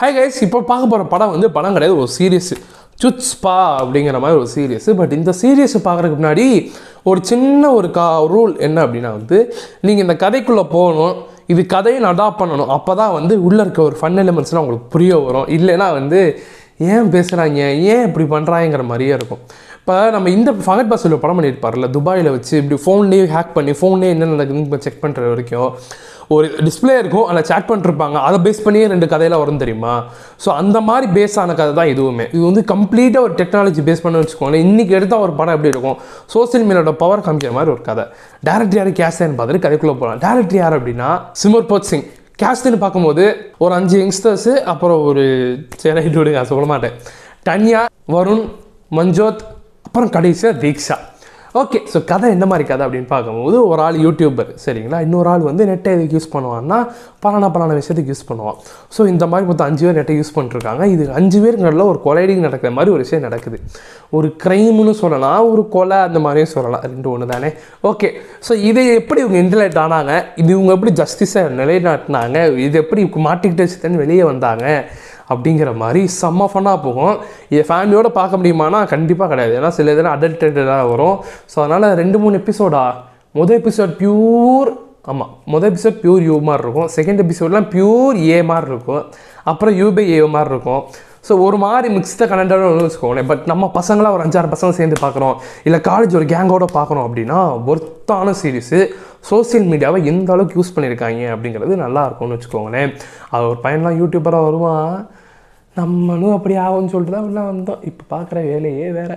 hi guys இப்போ பார்க்க போகிற படம் வந்து படம் கிடையாது ஒரு சீரியஸ் சுட்ஸ்பா அப்படிங்கிற மாதிரி ஒரு சீரியஸ் பட் இந்த சீரியஸை பார்க்குறதுக்கு முன்னாடி ஒரு சின்ன ஒரு கா ரூல் என்ன அப்படின்னா வந்து நீங்கள் இந்த கதைக்குள்ளே போகணும் இது கதையை அடாப்ட் பண்ணணும் அப்போ தான் வந்து உள்ளே இருக்க ஒரு ஃபன் எலிமெண்ட்ஸ்லாம் உங்களுக்கு புரிய வரும் இல்லைன்னா வந்து ஏன் பேசுகிறாங்க ஏன் இப்படி பண்ணுறாங்கிற மாதிரியே இருக்கும் இப்போ நம்ம இந்த ஃபகட் பாசில் படம் பண்ணியிருப்பார்ல துபாயில் வச்சு இப்படி ஃபோன்லேயே ஹேக் பண்ணி ஃபோன்லேயே என்ன நடக்குதுன்னு செக் பண்ணுற வரைக்கும் ஒரு டிஸ்பிளே இருக்கும் அதில் சேட் பண்ணிருப்பாங்க அதை பேஸ் பண்ணியே ரெண்டு கதையெல்லாம் வரும் தெரியுமா ஸோ அந்த மாதிரி பேஸ் ஆன கதை தான் இதுவுமே இது வந்து கம்ப்ளீட்டாக ஒரு டெக்னாலஜி பேஸ் பண்ணி வச்சுக்கோங்களேன் இன்றைக்கி எடுத்தால் ஒரு படம் எப்படி இருக்கும் சோசியல் மீடியாவோட பவர் காமிக்கிற மாதிரி ஒரு கதை டேரக்டர் யார் கேஸ்டர்னு பார்த்துட்டு கதைக்குள்ளே போகலாம் டேரக்டர் யார் அப்படின்னா சிமர்போத் சிங் கேஸ்ட்னு பார்க்கும்போது ஒரு அஞ்சு யங்ஸ்டர்ஸு அப்புறம் ஒரு சரி விடுங்க சொல்ல மாட்டேன் டன்யா வருண் மஞ்சோத் அப்புறம் கடைசியாக தீக்ஷா ஓகே ஸோ கதை என்ன மாதிரி கதை அப்படின்னு பார்க்கும்போது ஒரு ஆள் யூடியூபர் சரிங்களா இன்னொரு ஆள் வந்து நெட்டை எதுக்கு யூஸ் பண்ணுவான்னா பலான பலான விஷயத்துக்கு யூஸ் பண்ணுவான் ஸோ இந்த மாதிரி மொத்தம் அஞ்சு பேர் நெட்டை யூஸ் பண்ணிருக்காங்க இது அஞ்சு பேருக்கு நடுவில் ஒரு கொலைடிங் நடக்கிற மாதிரி ஒரு விஷயம் நடக்குது ஒரு க்ரைம்னு சொல்லலாம் ஒரு கொலை அந்த மாதிரியும் சொல்லலாம் ரெண்டு ஒன்று தானே ஓகே ஸோ இதை எப்படி இவங்க இன்டர்நெட் ஆனாங்க இது இவங்க எப்படி ஜஸ்டிஸை நிலைநாட்டினாங்க இது எப்படி மாட்டிக்கிட்டு வச்சுட்டேன்னு வெளியே வந்தாங்க அப்படிங்கிற மாதிரி செம்ம ஃபன்னாக போகும் இதை ஃபேமிலியோட பார்க்க முடியுமானா கண்டிப்பாக கிடையாது ஏன்னா சில இதெல்லாம் அடல்டடாக வரும் ஸோ அதனால் ரெண்டு மூணு எபிசோடா மொதல் எபிசோட் பியூர் ஆமாம் மொதல் எபிசோட் பியூர் யூ மாதிரி இருக்கும் செகண்ட் எபிசோட்லாம் பியூர் ஏ மாதிரி இருக்கும் அப்புறம் யூ பை ஏ மாதிரி இருக்கும் ஸோ ஒரு மாதிரி மிக்ஸ்டாக கனெக்டடாக வச்சுக்கோங்களேன் பட் நம்ம பசங்களாம் ஒரு அஞ்சாறு பசங்க சேர்ந்து பார்க்குறோம் இல்லை காலேஜ் ஒரு கேங்கோட பார்க்குறோம் அப்படின்னா ஒர்த்தான சீரிஸு சோசியல் மீடியாவை எந்த அளவுக்கு யூஸ் பண்ணியிருக்காங்க அப்படிங்கிறது நல்லா இருக்கும்னு வச்சுக்கோங்களேன் அது ஒரு பையன்லாம் யூடியூபராக வருவான் நம்மளும் அப்படி ஆகும்னு சொல்லிட்டு தான் உள்ள வந்தோம் இப்போ பார்க்குற வேலையே வேறு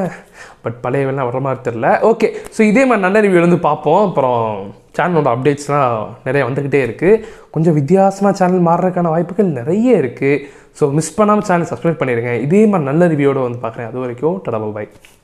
பட் பழைய வேலை வர மாதிரி தெரில ஓகே ஸோ இதே மாதிரி நல்ல ரிவ்யூ வந்து பார்ப்போம் அப்புறம் சேனலோட அப்டேட்ஸ்லாம் நிறைய வந்துக்கிட்டே இருக்குது கொஞ்சம் வித்தியாசமாக சேனல் மாறுறதுக்கான வாய்ப்புகள் நிறைய இருக்குது ஸோ மிஸ் பண்ணாமல் சேனல் சப்ஸ்கிரைப் பண்ணிடுங்க இதே மாதிரி நல்ல ரிவ்யூவோட வந்து பார்க்குறேன் அது வரைக்கும் டடா பாய்